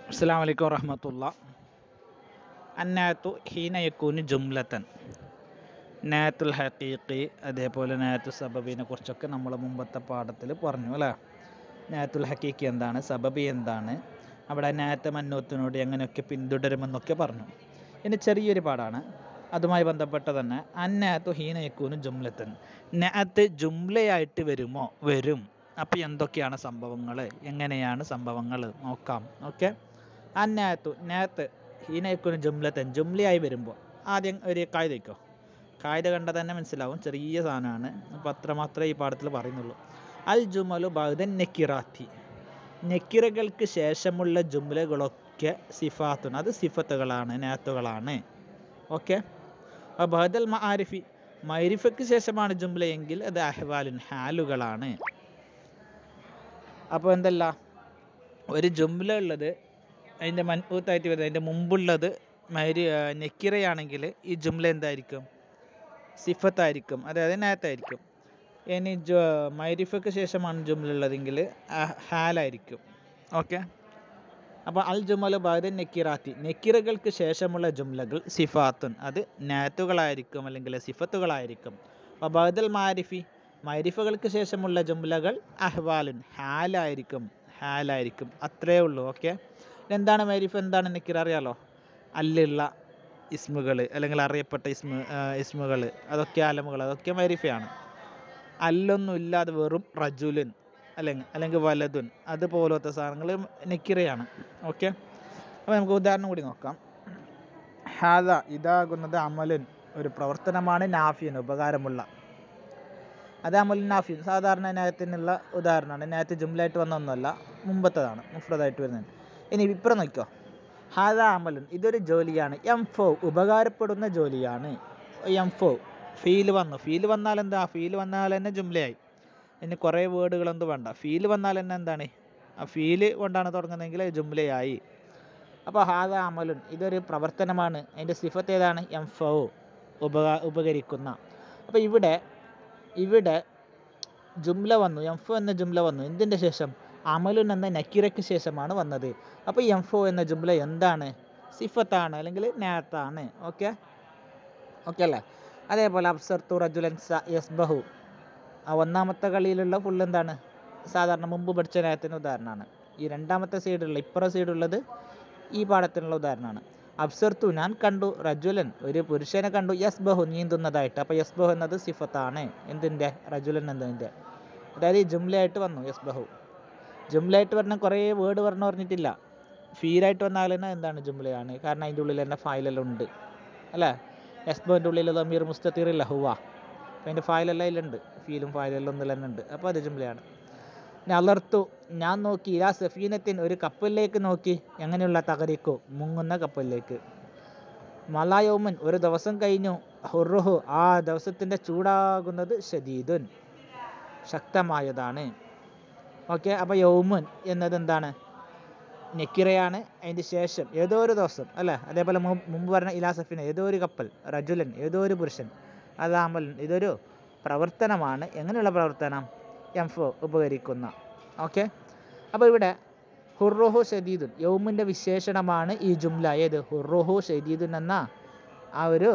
അസ്സാം വലൈക്കും വറഹമത്തുള്ള അന്നാത്തു ഹീന യക്കൂന് ജുംലത്തൻ നാത്തുൽ ഹക്കീഖി അതേപോലെ നാത്തു സബബിനെ കുറിച്ചൊക്കെ നമ്മൾ മുമ്പത്തെ പാഠത്തിൽ പറഞ്ഞു അല്ലേ നാത്തുൽ ഹക്കീഖി എന്താണ് സബബി എന്താണ് അവിടെ നാത്ത് മന്നൂത്തിനോട് എങ്ങനെയൊക്കെ പിന്തുടരുമെന്നൊക്കെ പറഞ്ഞു ഇനി ചെറിയൊരു പാടാണ് അതുമായി ബന്ധപ്പെട്ട തന്നെ അന്നാത്തു ഹീന യക്കൂന് ജുംലത്തൻ നാത്ത് ജുംലയായിട്ട് വരുമോ വരും അപ്പോൾ എന്തൊക്കെയാണ് സംഭവങ്ങൾ എങ്ങനെയാണ് സംഭവങ്ങൾ നോക്കാം ഓക്കെ അന്നാത്തു നാത്ത് ഹീനയക്കുന് ജുംലത്തൻ ജുംലയായി വരുമ്പോൾ ആദ്യം ഒരു കായ്ത വയ്ക്കോ കായ്ത കണ്ടാൽ തന്നെ മനസ്സിലാവും ചെറിയ സാധനമാണ് അപ്പോൾ അത്ര മാത്രമേ ഈ പാഠത്തിൽ പറയുന്നുള്ളൂ അൽ ജുമലു ബഹദൻ നെക്കിറാത്തി നെക്കിറകൾക്ക് ശേഷമുള്ള ജുംലകളൊക്കെ സിഫാത്തുൻ അത് സിഫത്തുകളാണ് നാത്തുകളാണ് ഓക്കെ അപ്പോൾ ബഹദൽ മആരിഫി മൈരിഫയ്ക്ക് ശേഷമാണ് ജുംലയെങ്കിൽ അത് അഹ്വാലുൻ ഹാലുകളാണ് അപ്പോൾ എന്തല്ല ഒരു ജുംല ഉള്ളത് അതിൻ്റെ മൻഊത്തായിട്ട് വരുന്നത് അതിൻ്റെ മുമ്പുള്ളത് മരി നെക്കിറയാണെങ്കിൽ ഈ ജുംല എന്തായിരിക്കും സിഫത്തായിരിക്കും അതായത് നാത്തായിരിക്കും ഇനി ജു മൈരിഫയ്ക്ക് ശേഷമാണ് ജുംല ഉള്ളതെങ്കിൽ ഹാലായിരിക്കും ഓക്കെ അപ്പോൾ അൽ ജുമൽ ബാദൻ നെക്കിറാത്തി നെക്കിറകൾക്ക് ശേഷമുള്ള ജുംലകൾ സിഫാത്തുൻ അത് നാത്തുകളായിരിക്കും അല്ലെങ്കിൽ സിഫത്തുകളായിരിക്കും അപ്പോൾ ബദൽ മാരിഫി മൈരിഫകൾക്ക് ശേഷമുള്ള ജുംലകൾ അഹ്വാലുൻ ഹാലായിരിക്കും ഹാലായിരിക്കും അത്രയേ ഉള്ളൂ ഓക്കെ എന്താണ് മൈരിഫ് എന്താണ് നെക്കിറ അറിയാലോ അല്ലുള്ള ഇസ്മുകൾ അല്ലെങ്കിൽ അറിയപ്പെട്ട ഇസ്മ ഇസ്മുകൾ അതൊക്കെ അലമുകൾ അതൊക്കെ മൈരിഫയാണ് അല്ലൊന്നും ഇല്ലാതെ വെറും റജുലുൻ അല്ലെങ്കിൽ അല്ലെങ്കിൽ വലതുൻ അതുപോലത്തെ സാധനങ്ങൾ നെക്കിറയാണ് ഓക്കെ അപ്പോൾ നമുക്ക് ഉദാഹരണം കൂടി നോക്കാം ഹാദ ഇതാകുന്നത് അമലുൻ ഒരു പ്രവർത്തനമാണ് നാഫിയൻ ഉപകാരമുള്ള അത് അമലുൻ നാഫിയൻ സാധാരണ നായത്തിനുള്ള ഉദാഹരണമാണ് നായത്ത് ജുംലായിട്ട് വന്ന ഒന്നുമല്ല മുമ്പത്തതാണ് മുഫ്രദായിട്ട് വരുന്നത് ഇനി ഇപ്പുറം നോക്കിക്കോ ഹാദ അമലുൻ ഇതൊരു ജോലിയാണ് എം ഫോ ഉപകാരപ്പെടുന്ന ജോലിയാണ് എം ഫോ ഫീൽ വന്നു ഫീൽ വന്നാൽ എന്താ ഫീൽ വന്നാൽ തന്നെ ജുംലയായി ഇനി കുറേ വേർഡുകളൊന്നും വേണ്ട ഫീൽ വന്നാൽ തന്നെ എന്താണ് ആ ഫീല് കൊണ്ടാണ് തുടങ്ങുന്നതെങ്കിൽ ജുംലയായി അപ്പോൾ ഹാദ അമലുൻ ഇതൊരു പ്രവർത്തനമാണ് അതിൻ്റെ സിഫത്ത് ഏതാണ് എം ഫോ ഉപകാ ഉപകരിക്കുന്ന അപ്പോൾ ഇവിടെ ഇവിടെ ജുംല വന്നു എം ഫോ എന്ന ജുംല വന്നു എന്തിൻ്റെ ശേഷം അമലുൻ എന്ന നക്കിറയ്ക്ക് ശേഷമാണ് വന്നത് അപ്പോൾ എം ഫോ എന്ന ജുംല എന്താണ് സിഫത്താണ് അല്ലെങ്കിൽ നാത്താണ് ഓക്കെ ഓക്കെ അല്ലേ അതേപോലെ അബ്സർത്തു റജുലൻ യസ്ബഹു ആ ഒന്നാമത്തെ കളിയിലുള്ള ഫുൾ എന്താണ് സാധാരണ മുമ്പ് പഠിച്ച നായത്തിന് ഉദാഹരണമാണ് ഈ രണ്ടാമത്തെ സൈഡുള്ള ഇപ്പുറ സൈഡുള്ളത് ഈ പാഠത്തിനുള്ള ഉദാഹരണമാണ് അബ്സർത്തു ഞാൻ കണ്ടു റജുലൻ ഒരു പുരുഷനെ കണ്ടു യസ്ബഹു നീന്തുന്നതായിട്ട് അപ്പോൾ യസ്ബഹു എന്നത് സിഫത്താണ് എന്തിൻ്റെ റജുലൻ എന്നതിൻ്റെ അതായത് ഈ ജുംലയായിട്ട് വന്നു യസ്ബഹു ജുംലയായിട്ട് പറഞ്ഞ കുറേ വേർഡ് പറഞ്ഞു പറഞ്ഞിട്ടില്ല ഫീലായിട്ട് വന്നാൽ തന്നെ എന്താണ് ജുംലയാണ് കാരണം അതിൻ്റെ ഉള്ളിൽ തന്നെ ഫയലെല്ലാം ഉണ്ട് അല്ലേ യസ്ബോൻ്റെ ഉള്ളിൽ അമീർ മുസ്തീർ ഇല്ല ഹുവ അപ്പോൾ അതിൻ്റെ ഫയലെല്ലാം അതിലുണ്ട് ഫീലും ഫയലെല്ലാം ഒന്നിൽ തന്നെ ഉണ്ട് അപ്പോൾ അത് ജുംലയാണ് അലർത്തു ഞാൻ നോക്കി ഇലാ സഫീനത്തിൻ ഒരു കപ്പലിലേക്ക് നോക്കി എങ്ങനെയുള്ള തകരിക്കോ മുങ്ങുന്ന കപ്പലിലേക്ക് മലായോമൻ ഒരു ദിവസം കഴിഞ്ഞു ഹുറുഹു ആ ദിവസത്തിൻ്റെ ചൂടാകുന്നത് ഷദീദുൻ ശക്തമായതാണ് ഓക്കെ അപ്പോൾ യൗമുൻ എന്നത് എന്താണ് നെക്കിറയാണ് അതിൻ്റെ ശേഷം ഏതോ ഒരു ദിവസം അല്ലേ അതേപോലെ മുമ്പ് പറഞ്ഞ ഇലാസഫിന് ഏതോ ഒരു കപ്പൽ റജുലൻ ഏതോ ഒരു പുരുഷൻ അതാമലൻ ഇതൊരു പ്രവർത്തനമാണ് എങ്ങനെയുള്ള പ്രവർത്തനം എംഫോ ഉപകരിക്കുന്ന ഓക്കെ അപ്പോൾ ഇവിടെ ഹുറുഹു ഷദീദുൻ യൗമിൻ്റെ വിശേഷണമാണ് ഈ ജുംല ഏത് ഹുറുഹു ഷദീദുൻ എന്ന ആ ഒരു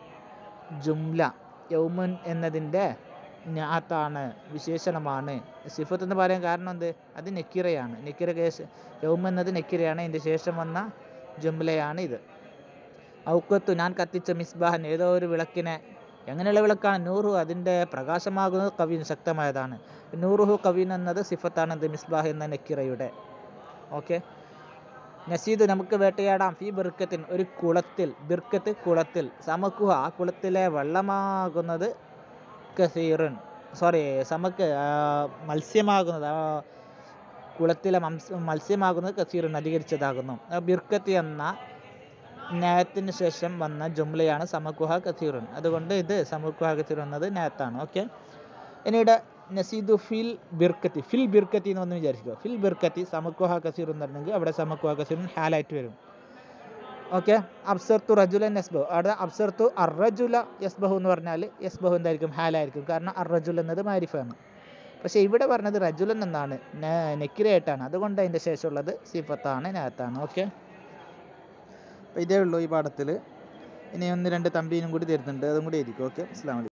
ജുംല യൗമുൻ എന്നതിൻ്റെ ഞാത്താണ് വിശേഷണമാണ് സിഫത്ത് എന്ന് പറയാൻ കാരണം എന്ത് അത് നെക്കിറയാണ് നെക്കിറ കേസ് യൗം എന്നത് നെക്കിറയാണ് അതിൻ്റെ ശേഷം വന്ന ജുംലയാണ് ഇത് ഔക്കത്തു ഞാൻ കത്തിച്ച മിസ്ബാഹൻ ഏതോ ഒരു വിളക്കിനെ എങ്ങനെയുള്ള വിളക്കാണ് നൂറു അതിൻ്റെ പ്രകാശമാകുന്നത് കവിൻ ശക്തമായതാണ് നൂറുഹു കവിൻ എന്നത് സിഫത്താണ് എന്ത് മിസ്ബാഹ് എന്ന നെക്കിറയുടെ ഓക്കെ നസീദ് നമുക്ക് വേട്ടയാടാം ഫി ബിർക്കത്തിൻ ഒരു കുളത്തിൽ ബിർക്കത്ത് കുളത്തിൽ സമക്കുഹ ആ കുളത്തിലെ വെള്ളമാകുന്നത് കസീറുൻ സോറി സമക്ക് മത്സ്യമാകുന്നത് ആ കുളത്തിലെ മത്സ്യമാകുന്നത് കസീറുൻ അധികരിച്ചതാകുന്നു ബിർക്കത്ത് എന്ന നായത്തിന് ശേഷം വന്ന ജുംലയാണ് സമക്കുഹ കസീറുൻ അതുകൊണ്ട് ഇത് സമക്കുഹ കസീർ എന്നത് നാത്താണ് ഓക്കെ പിന്നീട് നസീദു ഫിൽ ബിർക്കത്തി ഫിൽ ബിർക്കത്തി എന്ന് വന്ന് വിചാരിക്കുക ഫിൽ ബിർക്കത്തി സമക്കുഹ കസീർ എന്ന് പറഞ്ഞെങ്കിൽ അവിടെ സമക്കുഹ കസീറുൻ ഹാലായിട്ട് വരും ഓക്കെ അബ്സർത്തു റജുലൻ യസ്ബഹു അവിടെ അബ്സർത്തു അർറജുല യസ്ബഹു എന്ന് പറഞ്ഞാൽ യസ്ബഹു എന്തായിരിക്കും ഹാലായിരിക്കും കാരണം അർറജുൽ എന്നത് മാരിഫാണ് പക്ഷേ ഇവിടെ പറഞ്ഞത് റജുലൻ എന്നാണ് ന- നെക്കിരയായിട്ടാണ് അതുകൊണ്ട് അതിൻ്റെ ശേഷമുള്ളത് സിഫത്താണ് നാത്താണ് ഓക്കെ അപ്പോൾ ഇതേ ഉള്ളൂ ഈ പാഠത്തിൽ ഇനി ഒന്ന് രണ്ട് തമ്പീനും കൂടി തരുന്നുണ്ട് അതും കൂടി ആയിരിക്കും ഓക്കെ അസ്സാം വലൈക്കും